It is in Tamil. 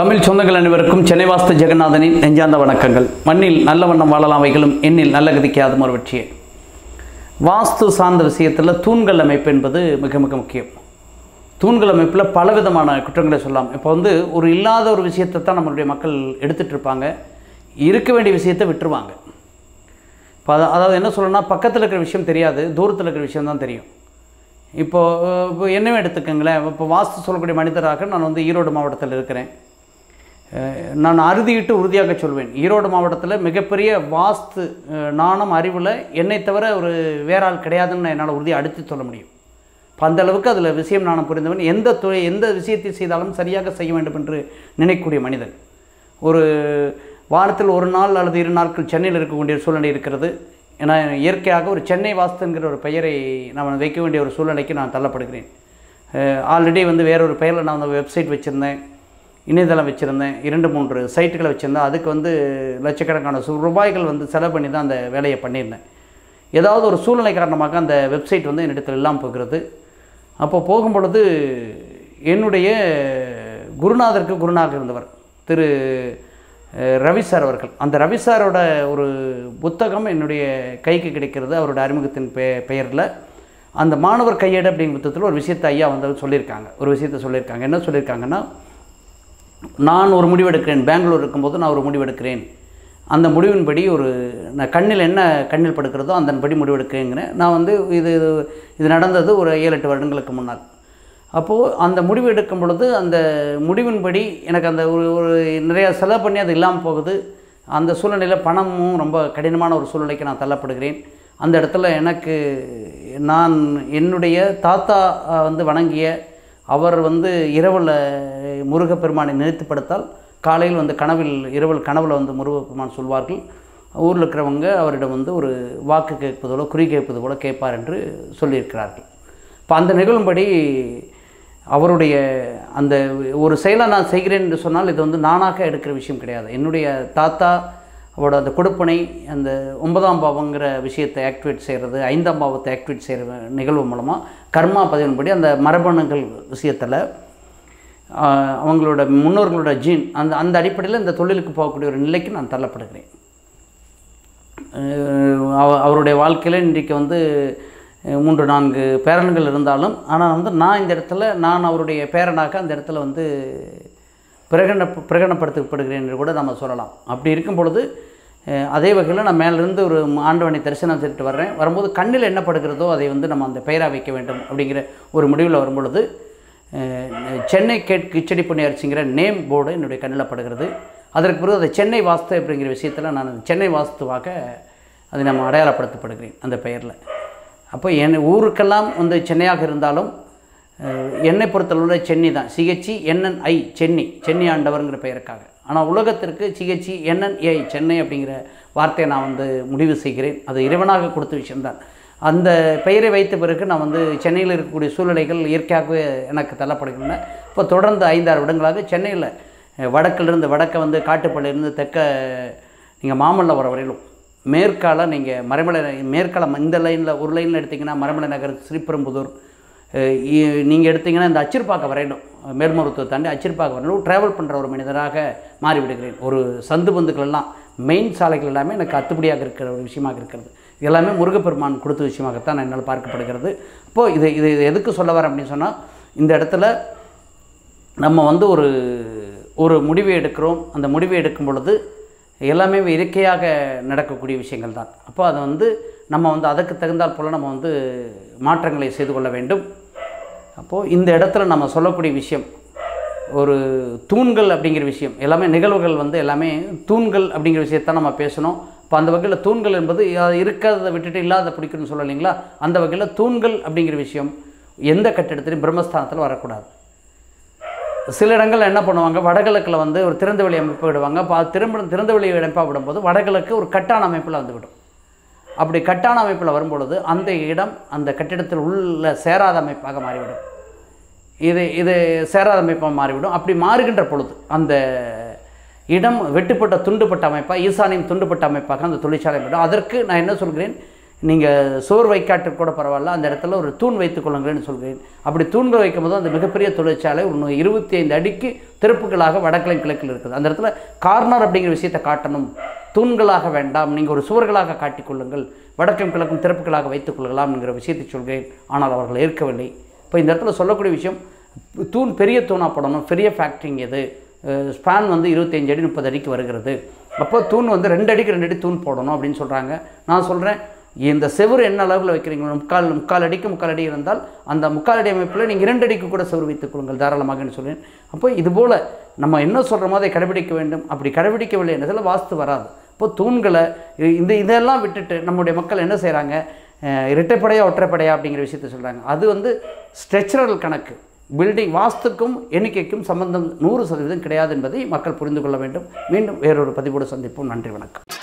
தமிழ் சொந்தங்கள் அனைவருக்கும் சென்னை வாஸ்து ஜெகநாதனின் நெஞ்சார்ந்த வணக்கங்கள் மண்ணில் நல்ல வண்ணம் வாழலாம் வைகளும் எண்ணில் நல்ல கதிக்கு அது ஒரு வெற்றியே வாஸ்து சார்ந்த விஷயத்தில் தூண்கள் அமைப்பு என்பது மிக மிக முக்கியம் தூண்கள் அமைப்பில் பலவிதமான குற்றங்களை சொல்லலாம் இப்போ வந்து ஒரு இல்லாத ஒரு விஷயத்தை தான் நம்மளுடைய மக்கள் எடுத்துகிட்டு இருப்பாங்க இருக்க வேண்டிய விஷயத்தை விட்டுருவாங்க இப்போ அத- அதாவது என்ன சொல்லணும்னா பக்கத்தில் இருக்கிற விஷயம் தெரியாது தூரத்தில் இருக்கிற விஷயம் தான் தெரியும் இப்போது இப்போ என்னவே எடுத்துக்கோங்களேன் இப்போ வாஸ்து சொல்லக்கூடிய மனிதராக நான் வந்து ஈரோடு மாவட்டத்தில் இருக்கிறேன் அஹ் நான் அறுதியிட்டு உறுதியாக சொல்வேன் ஈரோடு மாவட்டத்தில் மிகப்பெரிய வாஸ்து அஹ், நாணம் அறிவில் என்னை தவிர ஒரு வேற ஆள் கிடையாதுன்னு என்னால் உறுதியாக அடித்து சொல்ல முடியும் இப்போ அந்த அளவுக்கு அதில் விஷயம் நாணம் புரிந்தவன் எந்த துறை எந்த விஷயத்தை செய்தாலும் சரியாக செய்ய வேண்டும் என்று நினைக்கக்கூடிய மனிதன் ஒரு வாரத்தில் ஒரு நாள் அல்லது இரு நாட்கள் சென்னையில் இருக்கக்கூடிய சூழ்நிலை இருக்கிறது ஏன்னா இயற்கையாக ஒரு சென்னை வாஸ்துங்கிற ஒரு பெயரை நான் வைக்க வேண்டிய ஒரு சூழ்நிலைக்கு நான் தள்ளப்படுகிறேன் ஆல்ரெடி வந்து வேற ஒரு பெயரில் நான் வந்து வெப்சைட் வச்சுருந்தேன் இணையதளம் வச்சுருந்தேன் இரண்டு மூன்று சைட்டுகளை வச்சுருந்தேன் அதுக்கு வந்து லட்சக்கணக்கான சு ரூபாய்கள் வந்து செலவு பண்ணி தான் அந்த வேலையை பண்ணியிருந்தேன் ஏதாவது ஒரு சூழ்நிலை காரணமாக அந்த வெப்சைட் வந்து என்னிடத்தில் இல்லாமல் போகிறது அப்போ போகும் பொழுது என்னுடைய குருநாதருக்கு குருநாதர் இருந்தவர் திரு அஹ், ரவி சார் அவர்கள் அந்த ரவி சாரோட ஒரு புத்தகம் என்னுடைய கைக்கு கிடைக்கிறது அவரோட அறிமுகத்தின் பெ பெயரில் அந்த மாணவர் கையேடு அப்படிங்கிற புத்தகத்தில் ஒரு விஷயத்தை ஐயா வந்து சொல்லியிருக்காங்க ஒரு விஷயத்தை சொல்லியிருக்காங்க என்ன சொல்லியிருக்காங்கன்னா நான் ஒரு முடிவெடுக்கிறேன் பெங்களூர் இருக்கும்போது நான் ஒரு முடிவெடுக்கிறேன் அந்த முடிவின்படி ஒரு நான் கண்ணில் என்ன கண்ணில் படுக்கிறதோ அதன்படி முடிவெடுக்கிறேங்கிறேன் நான் வந்து இது இது- இது நடந்தது ஒரு ஏழு எட்டு வருடங்களுக்கு முன்னால் அப்போது அந்த முடிவு எடுக்கும் பொழுது அந்த முடிவின்படி எனக்கு அந்த ஒரு ஒரு நிறையா செலவு பண்ணி அது இல்லாமல் போகுது அந்த சூழ்நிலையில் பணமும் ரொம்ப கடினமான ஒரு சூழ்நிலைக்கு நான் தள்ளப்படுகிறேன் அந்த இடத்துல எனக்கு நான் என்னுடைய தாத்தா அஹ், வந்து வணங்கிய அவர் வந்து இரவில் முருகப்பெருமானை நினைத்து படுத்தால் காலையில் வந்து கனவில் இரவில் கனவில் வந்து முருகப்பெருமான் சொல்வார்கள் ஊரில் இருக்கிறவங்க அவரிடம் வந்து ஒரு வாக்கு கேட்பது போல குறி கேட்பது போல கேட்பார் என்று சொல்லியிருக்கிறார்கள் இப்போ அந்த நிகழும்படி அவருடைய அந்த ஒரு செயலை நான் செய்கிறேன் என்று சொன்னால் இது வந்து நானாக எடுக்கிற விஷயம் கிடையாது என்னுடைய தாத்தா அவரோட அந்த கொடுப்பனை அந்த ஒன்பதாம் பாவங்கிற விஷயத்தை ஆக்டிவேட் செய்கிறது ஐந்தாம் பாவத்தை ஆக்டிவேட் செய்கிற நிகழ்வு மூலமாக கர்மா பதிவின்படி அந்த மரபணுகள் விஷயத்தில் ஆஹ், அவங்களோட முன்னோர்களோட ஜீன் அந்த அந்த அடிப்படையில் இந்த தொழிலுக்கு போகக்கூடிய ஒரு நிலைக்கு நான் தள்ளப்படுகிறேன் அஹ் அவ- அவருடைய வாழ்க்கையில் இன்றைக்கு வந்து அஹ், மூன்று நான்கு பேரன்கள் இருந்தாலும் ஆனால் வந்து நான் இந்த இடத்துல நான் அவருடைய பேரனாக அந்த இடத்துல வந்து பிரகடன பிரகடனப்படுத்தப்படுகிறேன் என்று கூட நம்ம சொல்லலாம் அப்படி இருக்கும் பொழுது அஹ், அதே வகையில் நான் மேலிருந்து ஒரு ஆண்டவனை தரிசனம் செய்துட்டு வர்றேன் வரும்போது கண்ணில் என்ன படுகிறதோ அதை வந்து நம்ம அந்த பெயராக வைக்க வேண்டும் அப்படிங்கிற ஒரு முடிவில் வரும்பொழுது அஹ், சென்னை கேட் கிச்சடி பொன்னி அரிசிங்கிற நேம் போர்டு என்னுடைய கண்ணில் படுகிறது அதற்கு பிறகு அதை சென்னை வாஸ்து அப்படிங்கிற விஷயத்தில் நான் அந்த சென்னை வாஸ்துவாக அதை நம்ம அடையாளப்படுத்தப்படுகிறேன் அந்த பெயரில் அப்போ என் ஊருக்கெல்லாம் வந்து சென்னையாக இருந்தாலும் அஹ், என்னை பொறுத்தளவில் சென்னை தான் சிஹெச்சி என்என்ஐ சென்னை சென்னை ஆண்டவர்ங்கிற பெயருக்காக ஆனால் உலகத்திற்கு சிஹெச்சி என்என்ஏ சென்னை அப்படிங்கிற வார்த்தையை நான் வந்து முடிவு செய்கிறேன் அது இறைவனாக கொடுத்த விஷயம்தான் அந்த பெயரை வைத்த பிறகு நான் வந்து சென்னையில் இருக்கக்கூடிய சூழ்நிலைகள் இயற்கையாகவே எனக்கு தள்ளப்படுகின்றன இப்போ தொடர்ந்து ஐந்தாறு வருடங்களாக சென்னையில் அஹ், வடக்கிலிருந்து வடக்க வந்து காட்டுப்பள்ளியிலிருந்து தெற்க நீங்கள் மாமல்லபுரம் வரையிலும் மேற்கால நீங்கள் மறைமலை மேற்கால இந்த லைனில் ஒரு லைனில் எடுத்திங்கன்னா மறைமலை நகர் ஸ்ரீபெரும்புதூர் நீங்கள் எடுத்தீங்கன்னா இந்த அச்சிறுப்பாக்கம் வரையிலும் மேல்மருத்துவத்தை தாண்டி அச்சிறுப்பாக்கம் வரையிலும் ட்ராவல் பண்ணுற ஒரு மனிதராக மாறிவிடுகிறேன் ஒரு சந்து பந்துக்கள் எல்லாம் மெயின் சாலைகள் எல்லாமே எனக்கு அத்துப்படியாக இருக்கிற ஒரு விஷயமாக இருக்கிறது இது எல்லாமே முருகப்பெருமான் கொடுத்த விஷயமாகத்தான் என்னால் பார்க்கப்படுகிறது இப்போது இது இது இது எதுக்கு சொல்ல வரேன் அப்படின்னு சொன்னால் இந்த இடத்துல நம்ம வந்து ஒரு ஒரு முடிவை எடுக்கிறோம் அந்த முடிவை எடுக்கும் பொழுது எல்லாமே இயற்கையாக நடக்கக்கூடிய விஷயங்கள் தான் அப்போ அதை வந்து நம்ம வந்து அதுக்கு தகுந்தாற் போல் நம்ம வந்து மாற்றங்களை செய்து கொள்ள வேண்டும் அப்போது இந்த இடத்துல நம்ம சொல்லக்கூடிய விஷயம் ஒரு தூண்கள் அப்படிங்கிற விஷயம் எல்லாமே நிகழ்வுகள் வந்து எல்லாமே தூண்கள் அப்படிங்கிற விஷயத்தான் நம்ம பேசணும் இப்போ அந்த வகையில் தூண்கள் என்பது அது இருக்கிறத விட்டுட்டு இல்லாத பிடிக்கணும்னு சொல்ல இல்லைங்களா அந்த வகையில் தூண்கள் அப்படிங்கிற விஷயம் எந்த கட்டிடத்திலையும் பிரம்மஸ்தானத்தில் வரக்கூடாது சில இடங்கள்ல என்ன பண்ணுவாங்க வடகிழக்கில் வந்து ஒரு திறந்த வெளி அமைப்பு விடுவாங்க பா திரும்ப திறந்த வெளி அமைப்பாக விடும்போது வடகிழக்கு ஒரு கட்டான அமைப்பில் வந்து விடும் அப்படி கட்டான அமைப்பில் வரும்பொழுது அந்த இடம் அந்த கட்டிடத்தில் உள்ள சேராத அமைப்பாக மாறிவிடும் இது இது சேராத அமைப்பாக மாறிவிடும் அப்படி மாறுகின்ற பொழுது அந்த இடம் வெட்டுப்பட்ட துண்டுப்பட்ட அமைப்பாக ஈசானியம் துண்டுப்பட்ட அமைப்பாக அந்த தொழிற்சாலை விடும் அதற்கு நான் என்ன சொல்கிறேன் நீங்கள் சோறு வைக்காட்டு கூட பரவாயில்ல அந்த இடத்துல ஒரு தூண் வைத்துக் கொள்ளுங்களேன்னு சொல்கிறேன் அப்படி தூண்கள் வைக்கும் போது அந்த மிகப்பெரிய தொழிற்சாலை ஒன்று இருபத்தி ஐந்து அடிக்கு திருப்புகளாக வடக்கிழக்கு கிழக்கில் இருக்குது அந்த இடத்துல கார்னர் அப்படிங்கிற விஷயத்தை காட்டணும் தூண்களாக வேண்டாம் நீங்கள் ஒரு சுவர்களாக காட்டிக்கொள்ளுங்கள் வடக்கும் கிழக்கும் திறப்புகளாக வைத்துக் கொள்ளலாம் என்கிற விஷயத்தை சொல்கிறேன் ஆனால் அவர்கள் ஏற்கவில்லை இப்போ இந்த இடத்துல சொல்லக்கூடிய விஷயம் தூண் பெரிய தூணாக போடணும் பெரிய ஃபேக்ட்ரிங் எது ஸ்பான் வந்து இருபத்தஞ்சு அடி முப்பது அடிக்கு வருகிறது அப்போ தூண் வந்து ரெண்டு அடிக்கு ரெண்டு அடி தூண் போடணும் அப்படின்னு சொல்கிறாங்க நான் சொல்கிறேன் இந்த செவுறு என்ன அளவில் வைக்கிறீங்களோ முக்கால் முக்கால் அடிக்கு முக்கால் அடி இருந்தால் அந்த முக்கால் அடி அமைப்பில் நீங்கள் இரண்டு அடிக்கு கூட செவுறு வைத்துக் கொள்ளுங்கள் தாராளமாகன்னு சொல்றேன் அப்போ இதுபோல் நம்ம என்ன சொல்கிறோமோ அதை கடைபிடிக்க வேண்டும் அப்படி கடைபிடிக்கவில்லை என்றதில் வாஸ்து வராது இப்போ தூண்களை இ- இந்த இதெல்லாம் விட்டுட்டு நம்முடைய மக்கள் என்ன செய்கிறாங்க இரட்டைப்படையா ஒற்றைப்படையா அப்படிங்கிற விஷயத்த சொல்கிறாங்க அது வந்து ஸ்ட்ரெச்சரல் கணக்கு பில்டிங் வாஸ்துக்கும் எண்ணிக்கைக்கும் சம்பந்தம் நூறு சதவீதம் கிடையாது என்பதை மக்கள் புரிந்து கொள்ள வேண்டும் மீண்டும் வேறொரு பதிவோடு சந்திப்போம் நன்றி வணக்கம்